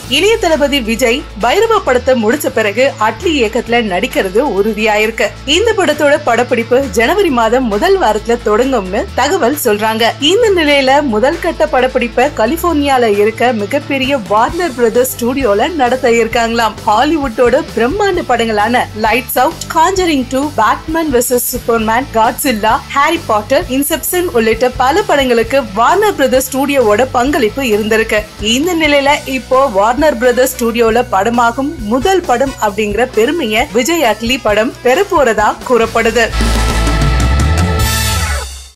இளைய தளபதி விஜய் பைரவ படத்தை முடிச்ச பிறகு அட்லி இயக்கத்துல நடிக்கிறது உறுதியாயிருக்கு இந்த படத்தோட படப்பிடிப்பு ஜனவரி மாதம் முதல் வாரத்துல தொடங்கும்னு தகவல் சொல்றாங்க இந்த நிலையில முதல் கட்ட படப்பிடிப்பை கலிபோர்னியால இருக்க மிகப்பெரிய வார்னர் பிரதர்ஸ் ஸ்டுடியோல நடத்த இருக்காங்களாம் ஹாலிவுட்டோட பிரம்மாண்ட படங்களான Lights Out Conjuring two Batman versus Superman Godzilla Harry Potter Inception உள்ளிட்ட பல படங்களுக்கு வார்னர் பிரதர்ஸ் ஸ்டுடியோவோட பங்களிப்பு இருந்திருக்கு இந்த நிலையில இப்போ வார்னர் பிரதர்ஸ் ஸ்டுடியோல படமாகும் முதல் படம் அப்படிங்கிற பெருமையை விஜய் அட்லி படம் பெற போறதா கூறப்படுது